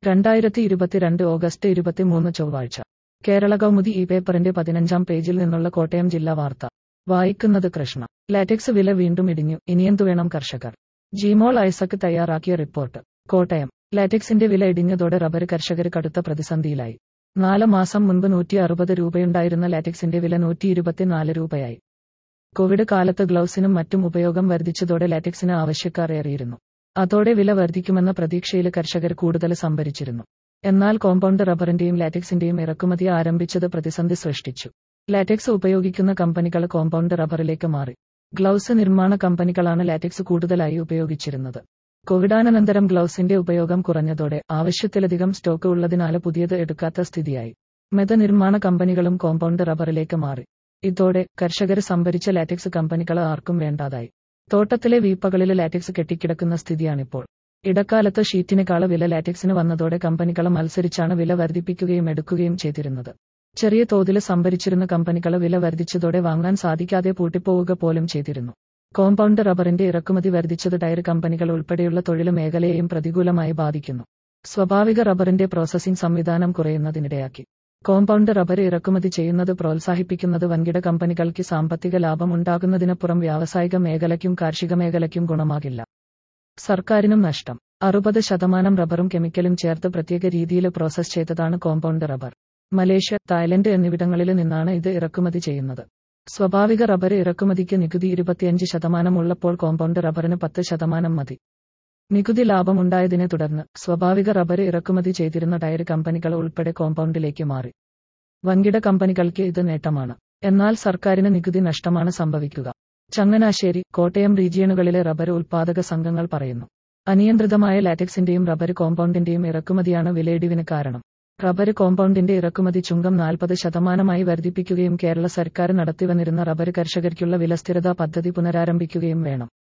രണ്ടായിരത്തി ഇരുപത്തിരണ്ട് ഓഗസ്റ്റ് ഇരുപത്തിമൂന്ന് ചൊവ്വാഴ്ച കേരള കൗമുദി ഈ പേപ്പറിന്റെ പതിനഞ്ചാം പേജിൽ നിന്നുള്ള കോട്ടയം ജില്ലാ വാർത്ത വായിക്കുന്നത് കൃഷ്ണ ലാറ്റക്സ് വില വീണ്ടും ഇടിഞ്ഞു ഇനിയെന്തു വേണം കർഷകർ ജിമോൾ ഐസക് തയ്യാറാക്കിയ റിപ്പോർട്ട് കോട്ടയം ലാറ്റക്സിന്റെ വില ഇടിഞ്ഞതോടെ റബ്ബർ കർഷകർ കടുത്ത പ്രതിസന്ധിയിലായി നാല് മാസം മുൻപ് നൂറ്റി അറുപത് രൂപയുണ്ടായിരുന്ന ലാറ്റക്സിന്റെ വില നൂറ്റി ഇരുപത്തിനാല് രൂപയായി കോവിഡ് കാലത്ത് ഗ്ലൗസിനും മറ്റും ഉപയോഗം വർദ്ധിച്ചതോടെ ലാറ്റക്സിന് ആവശ്യക്കാർ ഏറിയിരുന്നു അതോടെ വില വർദ്ധിക്കുമെന്ന പ്രതീക്ഷയിൽ കർഷകർ കൂടുതൽ സംഭരിച്ചിരുന്നു എന്നാൽ കോമ്പൗണ്ട് റബ്ബറിന്റെയും ലാറ്റക്സിന്റെയും ഇറക്കുമതി ആരംഭിച്ചത് പ്രതിസന്ധി സൃഷ്ടിച്ചു ലാറ്റക്സ് ഉപയോഗിക്കുന്ന കമ്പനികൾ കോമ്പൗണ്ട് റബ്ബറിലേക്ക് മാറി ഗ്ലൗസ് നിർമ്മാണ കമ്പനികളാണ് ലാറ്റക്സ് കൂടുതലായി ഉപയോഗിച്ചിരുന്നത് കോവിഡാനന്തരം ഗ്ലൗസിന്റെ ഉപയോഗം കുറഞ്ഞതോടെ ആവശ്യത്തിലധികം സ്റ്റോക്ക് ഉള്ളതിനാൽ പുതിയത് എടുക്കാത്ത സ്ഥിതിയായി മെത നിർമ്മാണ കമ്പനികളും കോമ്പൗണ്ട് റബ്ബറിലേക്ക് മാറി ഇതോടെ കർഷകർ സംഭരിച്ച ലാറ്റക്സ് കമ്പനികൾ ആർക്കും വേണ്ടാതായി തോട്ടത്തിലെ വീപ്പകളിൽ ലാറ്റക്സ് കെട്ടിക്കിടക്കുന്ന സ്ഥിതിയാണിപ്പോൾ ഇടക്കാലത്ത് ഷീറ്റിനേക്കാൾ വില ലാറ്റക്സിന് വന്നതോടെ കമ്പനികൾ മത്സരിച്ചാണ് വില വർദ്ധിപ്പിക്കുകയും എടുക്കുകയും ചെയ്തിരുന്നത് ചെറിയ തോതിൽ സംഭരിച്ചിരുന്ന കമ്പനികൾ വില വർദ്ധിച്ചതോടെ വാങ്ങാൻ സാധിക്കാതെ പൂട്ടിപ്പോവുക പോലും ചെയ്തിരുന്നു കോമ്പൗണ്ട് റബ്ബറിന്റെ ഇറക്കുമതി വർദ്ധിച്ചത് ടയർ കമ്പനികൾ ഉൾപ്പെടെയുള്ള തൊഴിൽ മേഖലയെയും പ്രതികൂലമായി ബാധിക്കുന്നു സ്വാഭാവിക റബ്ബറിന്റെ പ്രോസസ്സിംഗ് സംവിധാനം കുറയുന്നതിനിടയാക്കി കോമ്പൗണ്ട് റബ്ബർ ഇറക്കുമതി ചെയ്യുന്നത് പ്രോത്സാഹിപ്പിക്കുന്നത് വൻകിട കമ്പനികൾക്ക് സാമ്പത്തിക ലാഭം ഉണ്ടാകുന്നതിനപ്പുറം വ്യാവസായിക മേഖലയ്ക്കും കാർഷിക മേഖലയ്ക്കും ഗുണമാകില്ല സർക്കാരിനും നഷ്ടം അറുപത് ശതമാനം റബ്ബറും കെമിക്കലും ചേർത്ത് പ്രത്യേക രീതിയിൽ പ്രോസസ് ചെയ്തതാണ് കോമ്പൗണ്ട് റബ്ബർ മലേഷ്യ തായ്ലൻഡ് എന്നിവിടങ്ങളിൽ നിന്നാണ് ഇത് ഇറക്കുമതി ചെയ്യുന്നത് സ്വാഭാവിക റബ്ബർ ഇറക്കുമതിക്ക് നികുതി ഇരുപത്തിയഞ്ച് ശതമാനം ഉള്ളപ്പോൾ കോമ്പൗണ്ട് റബ്ബറിന് പത്ത് ശതമാനം മതി നികുതി ലാഭമുണ്ടായതിനെ തുടർന്ന് സ്വാഭാവിക റബ്ബർ ഇറക്കുമതി ചെയ്തിരുന്ന ടയർ കമ്പനികൾ ഉൾപ്പെടെ കോമ്പൗണ്ടിലേക്ക് മാറി വൻകിട കമ്പനികൾക്ക് ഇത് നേട്ടമാണ് എന്നാൽ സർക്കാരിന് നികുതി നഷ്ടമാണ് സംഭവിക്കുക ചങ്ങനാശ്ശേരി കോട്ടയം റീജിയണുകളിലെ റബ്ബർ ഉൽപാദക സംഘങ്ങൾ പറയുന്നു അനിയന്ത്രിതമായ ലാറ്റക്സിന്റെയും റബ്ബർ കോമ്പൗണ്ടിന്റെയും ഇറക്കുമതിയാണ് വിലയിടിവിന് കാരണം റബ്ബർ കോമ്പൗണ്ടിന്റെ ഇറക്കുമതി ചുങ്കം നാൽപ്പത് ശതമാനമായി വർദ്ധിപ്പിക്കുകയും കേരള സർക്കാർ നടത്തിവന്നിരുന്ന റബ്ബർ കർഷകർക്കുള്ള വിലസ്ഥിരതാ പദ്ധതി പുനരാരംഭിക്കുകയും വേണം